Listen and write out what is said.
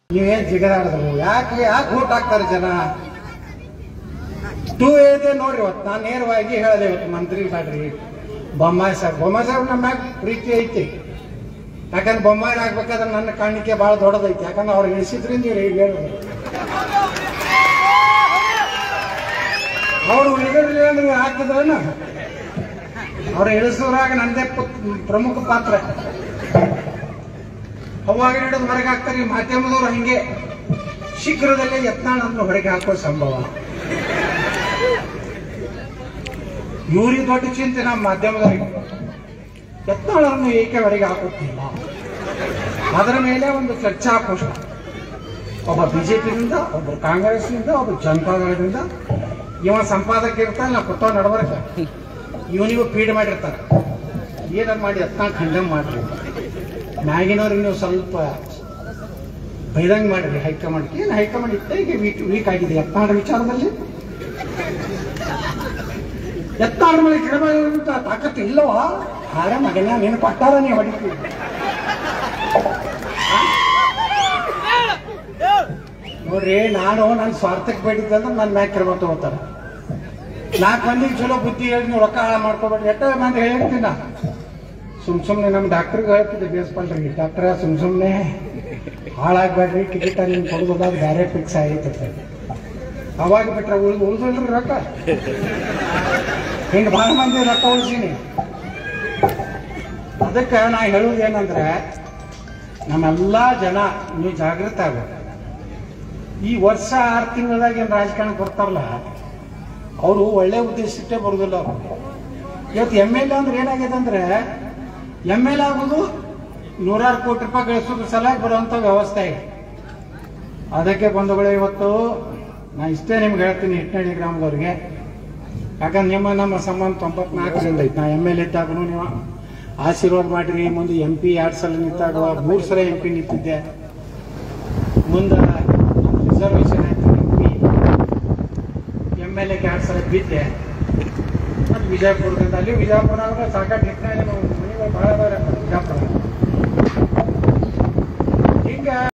ನೀವೇನ್ ಜಿಗದಾಡಿದ್ರು ಯಾಕೆ ಯಾಕೆ ಓಟ್ ಹಾಕ್ತಾರೆ ಜನ ಟೂ ಇದೆ ನೋಡ್ರಿ ಇವತ್ತು ನಾನು ನೇರವಾಗಿ ಹೇಳಿದೆ ಇವತ್ತು ಮಂತ್ರಿ ಸಾಡ್ರಿ ಬೊಮ್ಮಾಯಿ ಸಾಹೇಬ್ ಬೊಮ್ಮಾಯಿ ಸಾಹೇಬ್ ನಮ್ಮ ಮ್ಯಾಗ ಪ್ರೀತಿ ಐತಿ ಯಾಕಂದ್ರೆ ಬೊಮ್ಮಾಯಿ ಆಗ್ಬೇಕಾದ್ರೆ ನನ್ನ ಕಾಣಿಕೆ ಭಾಳ ದೊಡ್ಡದೈತಿ ಯಾಕಂದ್ರೆ ಅವ್ರು ಇಳಿಸಿದ್ರಿಂದ ಇವ್ರು ಈಗ ಹೇಳಿದ್ರು ಅವ್ರು ಉಳಿದಿರಲಿಲ್ಲ ಅಂದ್ರೆ ಹಾಕಿದ್ರನ ಅವ್ರು ಇಳಿಸೋದ್ರಾಗ ನಂದೇ ಪುತ್- ಪ್ರಮುಖ ಪಾತ್ರ ಅವಾಗ ಹಿಡಿದು ಹೊರಗೆ ಹಾಕ್ತಾರೆ ಈ ಮಾಧ್ಯಮದವರು ಹಿಂಗೆ ಶೀಘ್ರದಲ್ಲೇ ಯತ್ನಾಳನ್ನು ಹೊರಗೆ ಹಾಕೋ ಸಂಭವ ಇವ್ರಿಗೆ ದೊಡ್ಡ ಚಿಂತೆ ನಮ್ಮ ಮಾಧ್ಯಮದವರಿಗೆ ಯತ್ನಾಳನ್ನು ಏಕೆ ಹೊರಗೆ ಹಾಕುತ್ತಿಲ್ಲ ಅದರ ಮೇಲೆ ಒಂದು ಚರ್ಚಾ ಪುಷ್ಪ ಒಬ್ಬ ಬಿಜೆಪಿಯಿಂದ ಒಬ್ಬ ಕಾಂಗ್ರೆಸ್ನಿಂದ ಒಬ್ಬ ಜನತಾದಳದಿಂದ ಇವ ಸಂಪಾದಕ ಇರ್ತಾನೆ ನಾ ಕೊಟ್ಟವ ನಡಬರ್ಕ ಇವನಿಗೂ ಫೀಡ್ ಮಾಡಿರ್ತಾರೆ ಏನಾರು ಮಾಡಿ ಯತ್ನಾಳ್ ಖಂಡಮ್ ಮಾಡ್ರಿ ಮ್ಯಾಗಿನವ್ರಿಗೆ ನೀವು ಸ್ವಲ್ಪ ಬೈದಂಗ್ ಮಾಡ್ರಿ ಹೈಕಮಾಂಡ್ ಏನು ಹೈಕಮಾಂಡ್ ಇತ್ತ ಈಗ ವೀಕ್ ವೀಕ್ ಆಗಿದೆ ಯತ್ನಾಳ ವಿಚಾರದಲ್ಲಿ ಯತ್ನಾಳ ಮೇಲೆ ಗಿಡಬಂತ ತಾಕತ್ತು ಇಲ್ಲವಾ ಹಾರ ಮಗನ ನೀನು ಕೊಟ್ಟಾರ ನೀವು ಹೊಡಿತೀವಿ ನೋಡ್ರಿ ನಾನು ನನ್ನ ಸ್ವಾರ್ಥಕ್ಕೆ ಬೇಡಿದ್ದಂದ್ರೆ ನನ್ನ ಮ್ಯಾಕ್ ಕ್ರಮ ತಗೋತಾರ ನಾಲ್ಕು ಮಂದಿಗೆ ಚಲೋ ಬುದ್ಧಿ ಹೇಳಿ ನೀವು ರೊಕ್ಕ ಹಾಳ ಮಾಡ್ಕೋಬೇಡ್ರಿ ಎಷ್ಟ ಮಂದಿ ಹೇಳ್ತೀನಿ ನಾ ಸುಮ್ ಸುಮ್ನೆ ನಮ್ಮ ಡಾಕ್ಟ್ರಿಗೆ ಹೇಳ್ತಿದ್ದೆ ಬೇಸ್ಪಲ್ರಿ ಡಾಕ್ಟ್ರ ಸುಮ್ ಸುಮ್ನೆ ಹಾಳಾಗ್ಬೇಡ್ರಿ ಟಿಕೆಟ್ ನಿಮ್ ಕೊಡೋದಾಗ ಬೇರೆ ಫಿಕ್ಸ್ ಆಗೈತೆ ಅವಾಗ ಬಿಟ್ರೆ ಉಳಿದು ಉಳಿದ್ರಿ ರೊಕ್ಕ ಹಿಂಗೆ ಭಾಳ ಮಂದಿ ರೊಕ್ಕ ಉಳಿಸೀನಿ ಅದಕ್ಕೆ ನಾ ಹೇಳುವುದು ಏನಂದ್ರೆ ನಮ್ಮೆಲ್ಲ ಜನ ನೀವು ಜಾಗೃತ ಆಗ್ಬೇಕು ಈ ವರ್ಷ ಆರು ತಿಂಗಳದಾಗ ಏನು ರಾಜಕಾರಣ ಬರ್ತಾರಲ್ಲ ಅವರು ಒಳ್ಳೆ ಉದ್ದೇಶಕ್ಕೆ ಬರುದಿಲ್ಲ ಅವರು ಇವತ್ತು ಎಮ್ ಎಲ್ ಎ ಅಂದ್ರೆ ಏನಾಗಿದೆ ಅಂದ್ರೆ ಎಮ್ ಎಲ್ ಎ ಆಗೋದು ನೂರಾರು ಕೋಟಿ ರೂಪಾಯಿ ಗಳಿಸೋದು ಸಲುವಾಗಿ ಬರುವಂತ ವ್ಯವಸ್ಥೆ ಇದೆ ಅದಕ್ಕೆ ಬಂಧುಗಳು ಇವತ್ತು ನಾ ಇಷ್ಟೇ ನಿಮ್ಗೆ ಹೇಳ್ತೀನಿ ಹಿಟ್ನಳ್ಳಿ ಗ್ರಾಮದವ್ರಿಗೆ ಯಾಕಂದ್ರೆ ನಿಮ್ಮ ನಮ್ಮ ಸಂಬಂಧ ತೊಂಬತ್ನಾಲ್ಕರಿಂದ ಐತೆ ನಾ ಎಮ್ ಎಲ್ ಇದ್ದಾಗೂ ನೀವು ಆಶೀರ್ವಾದ ಮಾಡಿರಿ ಮುಂದೆ ಎಂ ಪಿ ಎರಡು ಸಲ ನಿಂತಾಗ ಮೂರು ಸಲ ಎಂ ಪಿ ನಿಂತಿದ್ದೆ ಮುಂದೆ ರಿಸರ್ವೇಷನ್ ಆಯ್ತು ಎಂ ಪಿ ಎಮ್ ಎಲ್ ಎಗೆ ಎರಡು ಸಲ ಬಿದ್ದೆ ಮತ್ತು ವಿಜಯಪುರದಿಂದ ಅಲ್ಲಿ ವಿಜಯಪುರ ಸಾಕಾಗಿ ಹಿಟ್ನಾಳಿ ಭಾಳ ಬೇರೆ ವಿಜಯಪುರ ಹಿಂಗೆ